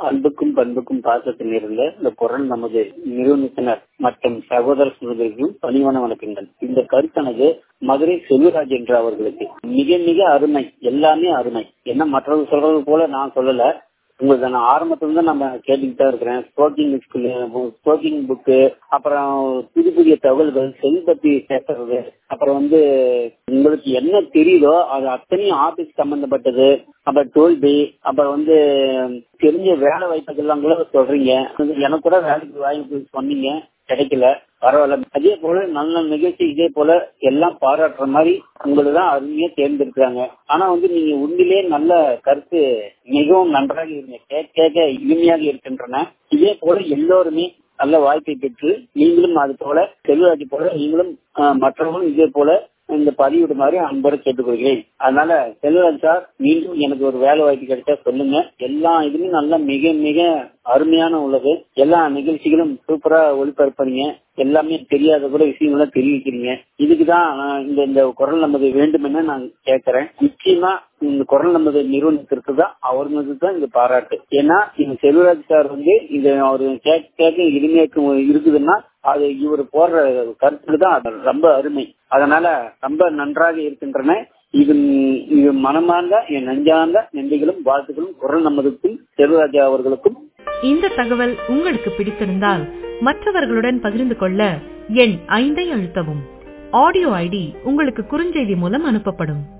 அன்புக்கும் பண்புக்கும் பாசத்தில் இருந்த இந்த குரல் நமது நிறுவனத்தினர் மற்றும் சகோதர சகோதரிகளும் பணிவான வணக்கங்கள் இந்த கருத்தானது மதுரை செல்வராஜ் என்ற அவர்களுக்கு மிக மிக அருமை எல்லாமே அருமை என்ன மற்றவர்கள் சொல்றது போல நான் சொல்லல உங்களுக்கு நான் ஆரம்பத்துல தான் நம்ம கேட்டுக்கிட்டு தான் இருக்கிறேன் ஸ்போக்கிங் ஸ்போக்கிங் புக்கு அப்புறம் புது புதிய தகவல்கள் செல் பத்தி பேசுறது அப்புறம் வந்து உங்களுக்கு என்ன தெரியுதோ அது அத்தனையும் ஆபீஸ் சம்பந்தப்பட்டது அப்புறம் டோல்பி அப்புறம் வந்து தெரிஞ்ச வேலை வாய்ப்புகள்லாம் கூட சொல்றீங்க எனக்கு கூட வேலைக்கு வாய்ப்பு சொன்னீங்க கிடைக்கல பரவாயில்ல அதே போல நல்ல நிகழ்ச்சி இதே போல எல்லாம் பாராட்டுற மாதிரி உங்களுக்கு தான் அருமையா தேர்ந்தெடுக்கிறாங்க ஆனா வந்து நீங்க உண்மையிலே நல்ல கருத்து மிகவும் நன்றாக இருங்க கேட்க கேட்க இனிமையாக இருக்கின்றன இதே போல எல்லோருமே நல்ல வாய்ப்பை பெற்று நீங்களும் அது போல செல்வராஜ் போல நீங்களும் மற்றவர்களும் இதே போல இந்த பதிவிடுமாறு அன்போடு கேட்டுக்கொள்கிறேன் அதனால செல்வராஜ் சார் மீண்டும் எனக்கு ஒரு வேலை வாய்ப்பு கிடைச்சா சொல்லுங்க எல்லா இதுலயும் நல்லா மிக மிக அருமையான உள்ளது எல்லா நிகழ்ச்சிகளும் சூப்பரா ஒளிபரப்புறீங்க எல்லாமே தெரியாத கூட விஷயங்கள தெரிவிக்கிறீங்க இதுக்குதான் இந்த இந்த குரல் நமது வேண்டும் என நான் கேட்கிறேன் நிச்சயமா இந்த குரல் நமது நிறுவனத்திற்கு தான் அவர்களுக்கு தான் இந்த பாராட்டு ஏன்னா இந்த செல்வராஜ் சார் வந்து இது அவரு கேட்க கேட்க இனிமேக்கு இருக்குதுன்னா அது இவர் போடுற கருத்துக்கு தான் ரொம்ப அருமை அதனால ரொம்ப நன்றாக இருக்கின்றன இது இது மனமார்ந்த என் நெஞ்சார்ந்த நன்றிகளும் வாழ்த்துக்களும் குரல் நமதுக்கும் செல்வராஜா அவர்களுக்கும் இந்த தகவல் உங்களுக்கு பிடித்திருந்தால் மற்றவர்களுடன் பகிர்ந்து கொள்ள எண் ஐந்தை அழுத்தவும் ஆடியோ ஐடி உங்களுக்கு குறுஞ்செய்தி மூலம் அனுப்பப்படும்